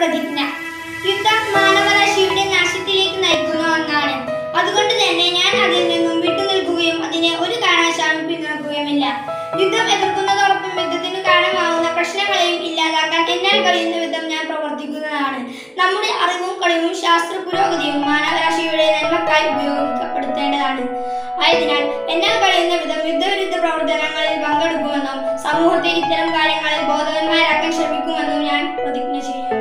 പ്രതിജ്ഞ യുദ്ധം മാനവരാശിയുടെ നാശത്തിലേക്ക് നയിക്കുന്ന ഒന്നാണ് അതുകൊണ്ട് തന്നെ ഞാൻ അതിൽ നിന്നും വിട്ടുനിൽക്കുകയും അതിനെ ഒരു കാരണവശാലും പിന്തുണക്കുകയുമില്ല യുദ്ധം എതിർക്കുന്നതോടൊപ്പം യുദ്ധത്തിന് കാരണമാവുന്ന പ്രശ്നങ്ങളെയും ഇല്ലാതാക്കാൻ എന്നാൽ കഴിയുന്ന വിധം ഞാൻ പ്രവർത്തിക്കുന്നതാണ് നമ്മുടെ അറിവും കഴിവും ശാസ്ത്ര പുരോഗതിയും മാനവരാശിയുടെ നന്മക്കായി ഉപയോഗപ്പെടുത്തേണ്ടതാണ് ആയതിനാൽ എന്നാൽ കഴിയുന്ന വിധം യുദ്ധവിരുദ്ധ പ്രവർത്തനങ്ങളിൽ പങ്കെടുക്കുമെന്നും സമൂഹത്തെ ഇത്തരം കാര്യങ്ങളിൽ ബോധവാന്മാരാക്കാൻ ശ്രമിക്കുമെന്നും ഞാൻ പ്രതിജ്ഞ ചെയ്യുന്നു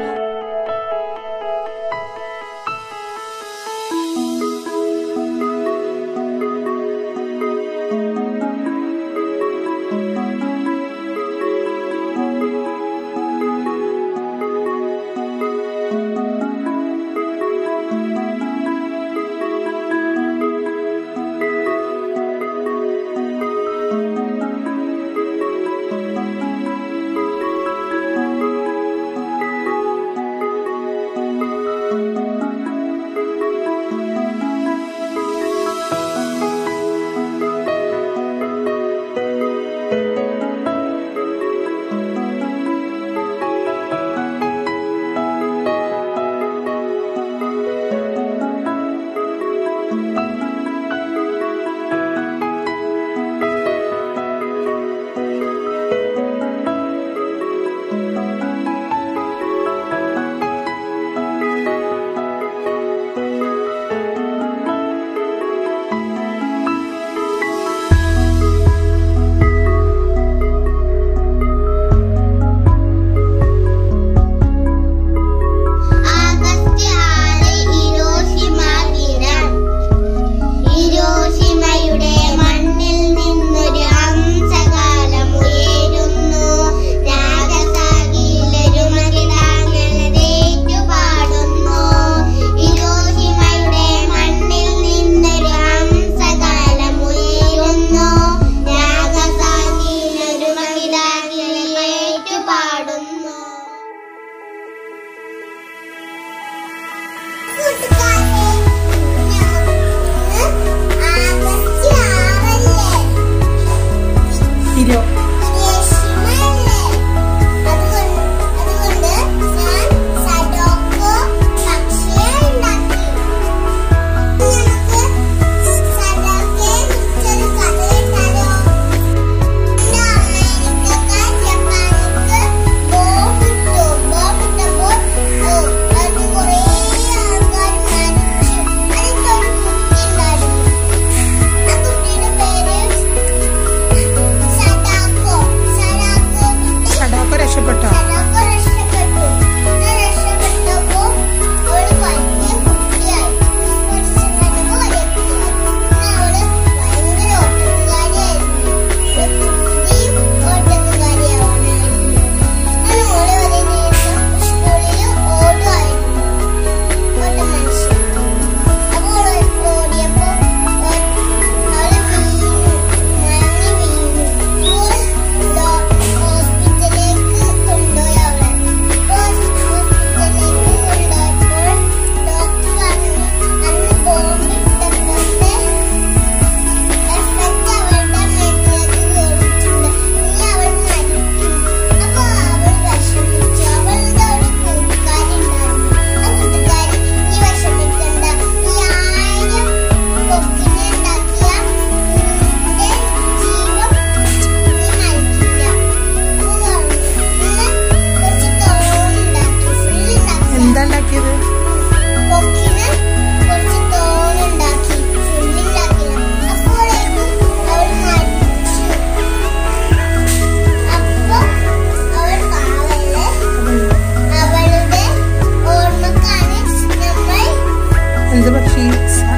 ആഗസ്റ്റ് ആറ് ഹിരോഷിമ ദിനം ഹിരോഷിമയുടെ മണ്ണിൽ നിന്നൊരു ഹംസകാലം ഉയരുന്നു രാഗസാഗിയിലൊരുമകിടാങ്ങളതേറ്റുപാടുന്നു ഹിരോഷിമയുടെ മണ്ണിൽ നിന്നൊരു ഹംസകാലം ഉയരുന്നു രാഗസാഗിയിലൊരുമകിടാങ്ങളേറ്റുപാടുന്നു തിരോ സടാക്കോ രക്ഷപ്പെട്ടോ ഹോസ്പിറ്റലിലേക്ക് കൊണ്ടുപോയി അവളെ ഹോസ്പിറ്റലിലേക്ക് കൊണ്ടുപോയപ്പോൾ ഡോക്ടർ പറഞ്ഞു അന്ന് ബോംബിട്ടപ്പോഴത്തെ എഫക്റ്റ് അവളുടെ മേത്തിലേക്ക് കേറിയിട്ടുണ്ട് ഇനി അവൾ മരിക്കും അപ്പോൾ അവൾ വിഷമിച്ചു അവളുടെ ഒരു കൂട്ടുകാരി ഉണ്ടായിരുന്നു ആ കൂട്ടുകാരി നീ വിഷമിക്കണ്ട നീ ആയിരം കൊക്കിനെ ഉണ്ടാക്കിയ നിന്റെ ജീവൻ നീ മരിക്കില്ല കുറച്ച് തോന്നുണ്ടാക്കി ഫുള്ള് ഉണ്ടാക്കി എന്താ ഉണ്ടാക്കിയത് കൊക്കിന് കുറച്ച് തോനുണ്ടാക്കി ഫുള്ളുണ്ടാക്കില്ല അപ്പോഴേക്കും അവൾ മരിച്ചു അപ്പൊ അവൾ പാവല്ലേ അവളുടെ ഓർമ്മക്കാണ് നമ്മൾ എന്ത് പക്ഷി